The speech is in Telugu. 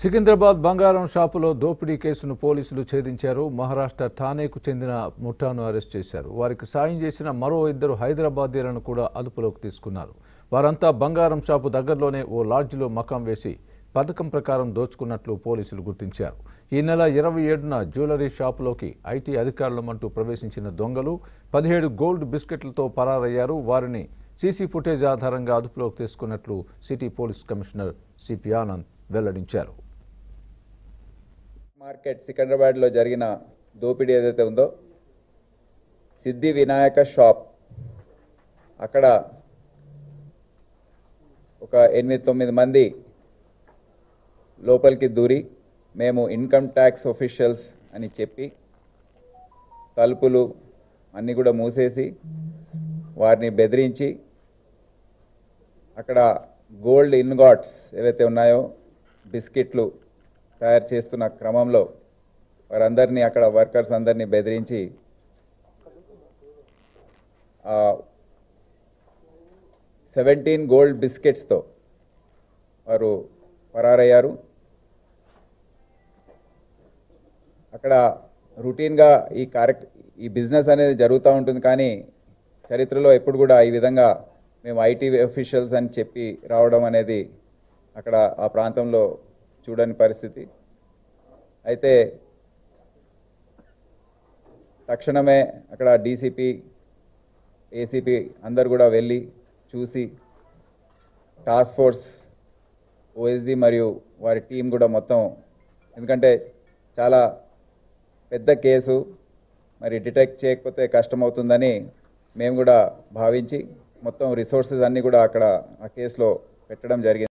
సికింద్రాబాద్ బంగారం షాపులో దోపిడీ కేసును పోలీసులు ఛేదించారు మహారాష్ట్ర థానేకు చెందిన ముఠాను అరెస్ట్ చేశారు వారికి సాయం చేసిన మరో ఇద్దరు హైదరాబాదీలను కూడా అదుపులోకి తీసుకున్నారు వారంతా బంగారం షాపు దగ్గరలోనే ఓ లాడ్జిలో మకాం వేసి పథకం ప్రకారం దోచుకున్నట్లు పోలీసులు గుర్తించారు ఈ నెల ఇరవై ఏడున జ్యువెలరీ షాపులోకి ఐటీ అధికారులమంటూ ప్రవేశించిన దొంగలు పదిహేడు గోల్డ్ బిస్కెట్లతో పరారయ్యారు వారిని సీసీ ఫుటేజ్ ఆధారంగా అదుపులోకి తీసుకున్నట్లు city police commissioner CP Anand వెల్లడించారు మార్కెట్ సికింద్రాబాద్లో జరిగిన దోపిడీ ఏదైతే ఉందో సిద్ధి వినాయక షాప్ అక్కడ ఒక ఎనిమిది తొమ్మిది మంది లోపలికి దూరి మేము ఇన్కమ్ ట్యాక్స్ ఒఫీషియల్స్ అని చెప్పి తలుపులు అన్నీ కూడా మూసేసి వారిని బెదిరించి అక్కడ గోల్డ్ ఇన్గాట్స్ ఏవైతే ఉన్నాయో బిస్కెట్లు తయారు చేస్తున్న క్రమంలో వారందరినీ అక్కడ వర్కర్స్ అందరినీ బెదిరించి సెవెంటీన్ గోల్డ్ బిస్కెట్స్తో వారు పరారయ్యారు అక్కడ రొటీన్గా ఈ కార్యక్ ఈ బిజినెస్ అనేది జరుగుతూ ఉంటుంది కానీ చరిత్రలో ఎప్పుడు కూడా ఈ విధంగా మేము ఐటీ అఫీషియల్స్ అని చెప్పి రావడం అనేది అక్కడ ఆ ప్రాంతంలో చూడని పరిస్థితి అయితే తక్షణమే అక్కడ డీసీపీ ఏసీపీ అందరు కూడా వెళ్ళి చూసి టాస్క్ ఫోర్స్ ఓఎస్డి మరియు వారి టీం కూడా మొత్తం ఎందుకంటే చాలా పెద్ద కేసు మరి డిటెక్ట్ చేయకపోతే కష్టమవుతుందని మేము కూడా భావించి మొత్తం రిసోర్సెస్ అన్నీ కూడా అక్కడ ఆ కేసులో పెట్టడం జరిగింది